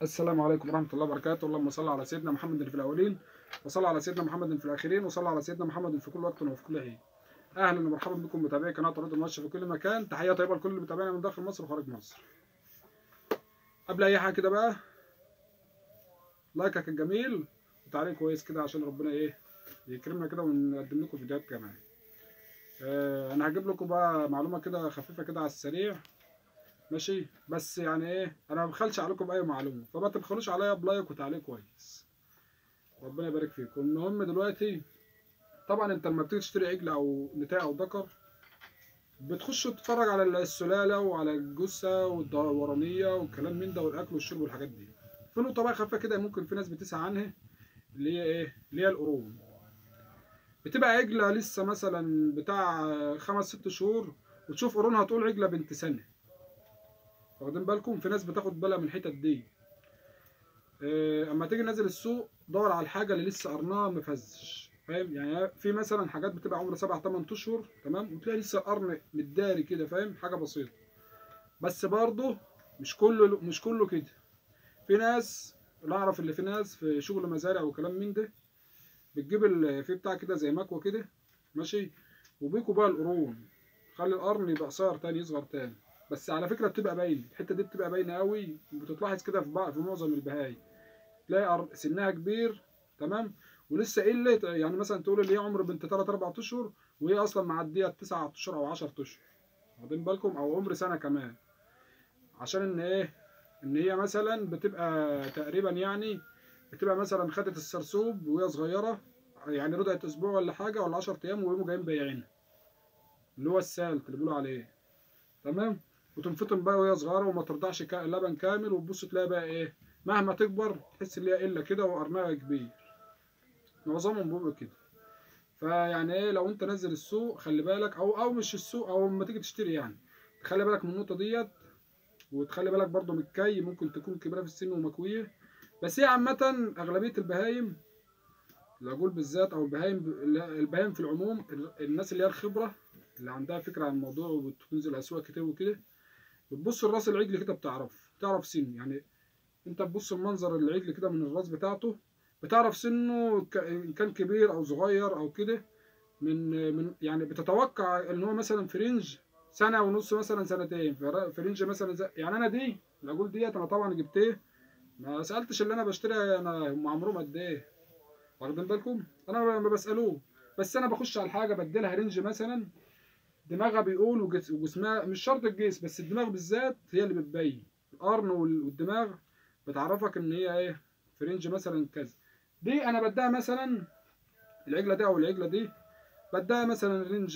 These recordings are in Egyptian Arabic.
السلام عليكم ورحمة الله وبركاته اللهم صل على سيدنا محمد في الأولين وصل على سيدنا محمد في الآخرين وصل على سيدنا محمد في كل وقت وفي كل حين أهلا ومرحبا بكم متابعي قناة رد الماتش في كل مكان تحية طيبة لكل اللي متابعنا من داخل مصر وخارج مصر قبل أي حاجة كده بقى لايكك الجميل وتعليق كويس كده عشان ربنا إيه يكرمنا كده ونقدم لكم فيديوهات كمان آه أنا هجيب لكم بقى معلومة كده خفيفة كده على السريع ماشي بس يعني ايه انا ما بخلش عليكم باي معلومه فما تبخلوش عليا بلايك وتعليق كويس ربنا يبارك فيكم المهم دلوقتي طبعا انت لما بتيجي تشتري عجل او نتاع او ذكر بتخش تتفرج على السلاله وعلى الجثه والدورانيه والكلام من ده والاكل والشرب والحاجات دي في نقطه بقى خفيفه كده ممكن في ناس بتسعى عنها اللي هي ايه اللي هي القرون بتبقى عجله لسه مثلا بتاع خمس ست شهور وتشوف قرونها تقول عجله بنت سنه واخدين بالكم في ناس بتاخد بالها من الحتت دي إيه اما تيجي نازل السوق دور على الحاجه اللي لسه قرنها مفزش فاهم يعني في مثلا حاجات بتبقى عمر 7 8 اشهر تمام وتلاقي لسه قرن متداري كده فاهم حاجه بسيطه بس برضه مش كله مش كله كده في ناس اللي اعرف اللي في ناس في شغل مزارع وكلام من ده بتجيب في بتاع كده زي مكوه كده ماشي وبيكوا بقى القرون خلي القرن يبقى قصير تاني يصغر تاني بس على فكره بتبقى باينه الحته دي بتبقى باينه قوي بتتلاحظ كده في بعض في معظم البهايم تلاقي سنها كبير تمام ولسه قلت يعني مثلا تقول اللي هي عمر بنت 3 4 اشهر وهي اصلا معديه 9 اشهر او 10 اشهر واخدين بالكم او عمر سنه كمان عشان ان ايه ان هي مثلا بتبقى تقريبا يعني بتبقى مثلا خدت السرسوب وهي صغيره يعني رضعت اسبوع ولا حاجه ولا 10 ايام ويقوموا جايين بايعينها اللي هو السالت اللي بيقولوا عليه تمام وتنفطم بقى وهي صغيره وما ترضعش لبن كامل وتبص تلاقي بقى ايه مهما تكبر تحس ان هي قله كده وقرنها كبير معظمهم بيبقوا كده فيعني ايه لو انت نازل السوق خلي بالك او او مش السوق او لما تيجي تشتري يعني خلي بالك من النقطه ديت وتخلي بالك برضو من الكي ممكن تكون كبيره في السن ومكويه بس هي عامه اغلبيه البهايم العجول بالذات او البهايم البهايم في العموم الناس اللي هي الخبره اللي عندها فكره عن الموضوع وبتنزل اسواق كتير وكده بتبص الراس العجل كده بتعرف تعرف سن يعني انت تبص المنظر العجل كده من الراس بتاعته بتعرف سنه ان كان كبير او صغير او كده من من يعني بتتوقع ان هو مثلا في رينج سنه ونص مثلا سنتين في رينج مثلا يعني انا دي العجول ديت انا طبعا جبتيه ما سالتش اللي انا بشتريها انا هم عمرهم قد ايه واخدين بالكم انا ما بسالوه بس انا بخش على الحاجه بديلها رينج مثلا دماغها بيقول وجسمها مش شرط الجسم بس الدماغ بالذات هي اللي بتبين القرن والدماغ بتعرفك ان هي ايه في رينج مثلا كذا دي انا بديها مثلا العجله دي او العجله دي بديها مثلا رينج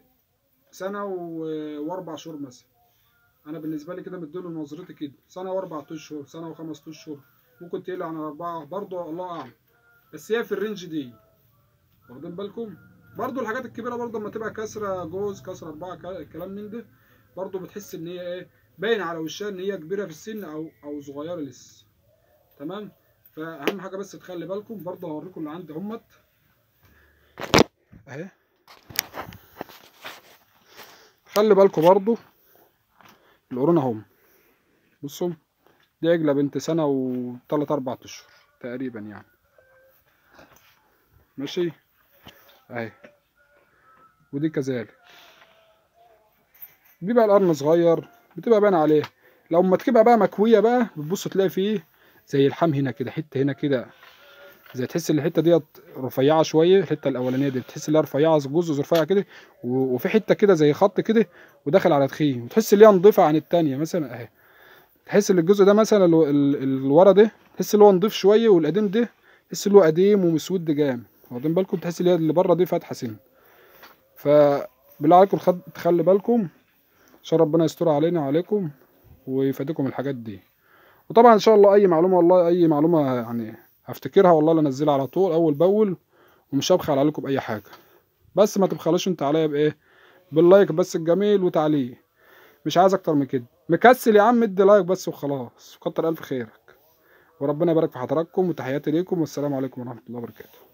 سنه واربع شهور مثلا انا بالنسبه لي كده مديله نظرتي كده سنه واربع اشهر سنه وخمس اشهر ممكن تقل عن اربعه برضه الله اعلم بس هي في الرينج دي واخدين بالكم برضو الحاجات الكبيره برضو لما تبقى كسره جوز كسره اربعه كلام من ده برضو بتحس ان هي ايه باين على وشها ان هي كبيره في السن او او صغيره لسه تمام فاهم حاجه بس تخلي بالكم برضو هوريكم اللي عندي همت اهي خلي بالكم برضو القرون اهم بصوا دي عجله بنت سنه وثلاث اربع اشهر تقريبا يعني ماشي اهي ودي كذلك بيبقى القرن صغير بتبقى باين عليه لو ما تبقى بقى مكويه بقى بتبص تلاقي فيه زي الحم هنا كده حته هنا كده زي تحس ان الحته ديت رفيعه شويه الحته الاولانيه دي بتحس ان هي رفيعه جزء رفيع كده وفي حته كده زي خط كده وداخل على تخين وتحس ان هي نضيفه عن الثانيه مثلا اهي تحس ان الجزء ده مثلا اللي ورا ده تحس ان هو نضيف شويه والقديم ده تحس ان هو قديم ومسود جامد واخدين بالكم تحس ان هي اللي بره دي فاتحه سن فبالله عليكم تخلي بالكم عشان ربنا يستر علينا وعليكم ويفادكم الحاجات دي وطبعا ان شاء الله اي معلومه والله اي معلومه يعني هفتكرها والله اللي انزلها على طول اول باول ومش هبخل عليكم باي حاجه بس ما تبخلوش انت عليا بايه باللايك بس الجميل وتعليق مش عايز اكتر من كده مكسل يا عم ادي لايك بس وخلاص كتر الف خيرك وربنا يبارك في حضراتكم وتحياتي ليكم والسلام عليكم ورحمه الله وبركاته